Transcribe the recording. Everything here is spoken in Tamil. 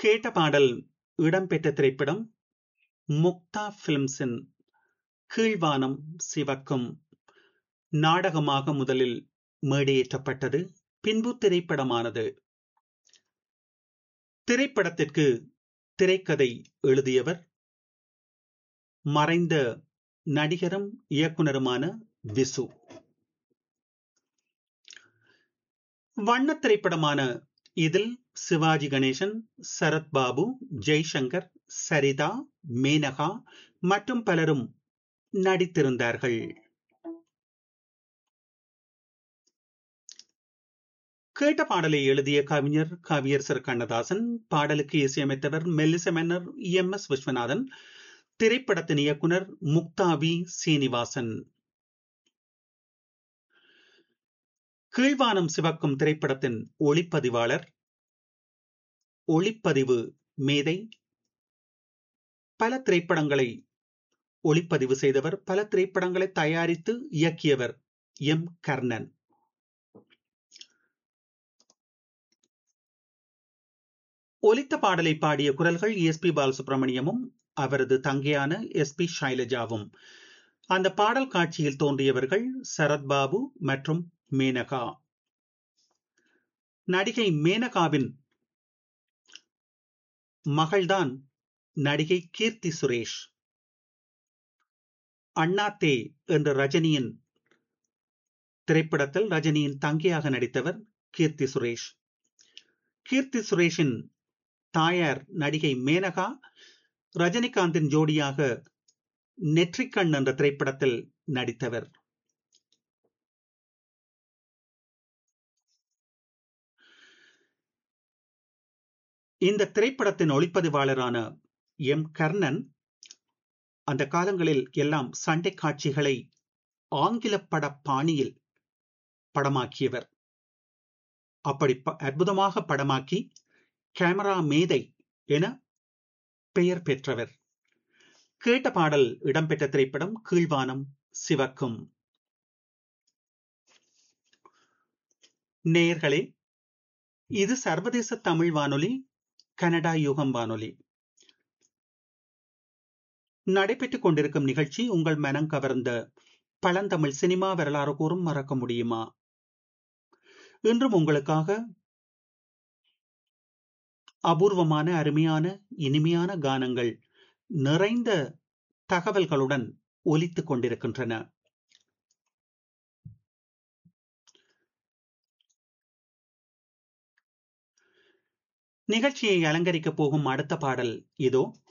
கேட்ட பாடல் இடம்பெற்ற திரைப்படம் முக்தா பிலிம்ஸின் கீழ்வானம் சிவக்கும் நாடகமாக முதலில் மேடையேற்றப்பட்டது பின்பு திரைப்படமானது திரைப்படத்திற்கு திரைக்கதை எழுதியவர் மறைந்த நடிகரும் இயக்குனருமான விசு வண்ண திரைப்படமான இதில் சிவாஜி கணேசன் சரத்பாபு ஜெய்சங்கர் சரிதா மேனகா மற்றும் பலரும் நடித்திருந்தார்கள் கேட்ட பாடலை எழுதிய கவிஞர் கவியரசர் கண்ணதாசன் பாடலுக்கு இசையமைத்தவர் மெல்லிச மன்னர் எம் எஸ் விஸ்வநாதன் திரைப்படத்தின் இயக்குனர் முக்தாவி சீனிவாசன் கீழ்வானம் சிவக்கும் திரைப்படத்தின் ஒளிப்பதிவாளர் ஒளிப்பதிவு மேதை பல திரைப்படங்களை ஒளிப்பதிவு செய்தவர் பல திரைப்படங்களை தயாரித்து இயக்கியவர் எம் கர்ணன் ஒலித்த பாடலை பாடிய குரல்கள் எஸ் பி பாலசுப்ரமணியமும் அவரது தங்கையான எஸ் பி ஷைலஜாவும் அந்த பாடல் காட்சியில் தோன்றியவர்கள் சரத்பாபு மற்றும் மேனகா நடிகை மேனகாவின் மகள்தான் நடிகை கீர்த்தி சுரேஷ் அண்ணாத்தே என்ற ரஜினியின் திரைப்படத்தில் ரஜினியின் தங்கையாக நடித்தவர் கீர்த்தி சுரேஷ் கீர்த்தி சுரேஷின் தாயார் நடிகை மேனகா ரஜினிகாந்தின் ஜோடியாக நெற்றிக்கண் என்ற திரைப்படத்தில் நடித்தவர் இந்த திரைப்படத்தின் ஒளிப்பதிவாளரான எம் கர்ணன் அந்த காலங்களில் எல்லாம் சண்டை காட்சிகளை ஆங்கில பட பாணியில் படமாக்கியவர் அப்படி அற்புதமாக படமாக்கி கேமரா மேதை என பெயர் பெற்றவர் கேட்ட பாடல் இடம்பெற்ற திரைப்படம் கீழ்வானம் சிவக்கும் நேயர்களே இது சர்வதேச தமிழ் வானொலி கனடா யுகம் வானொலி நடைபெற்றுக் கொண்டிருக்கும் நிகழ்ச்சி உங்கள் மனம் கவர்ந்த பழந்தமிழ் சினிமா வரலாறு கூறும் மறக்க முடியுமா இன்றும் உங்களுக்காக அபூர்வமான அருமையான இனிமையான கானங்கள் நிறைந்த தகவல்களுடன் ஒலித்துக் கொண்டிருக்கின்றன நிகழ்ச்சியை அலங்கரிக்க போகும் அடுத்த பாடல் இதோ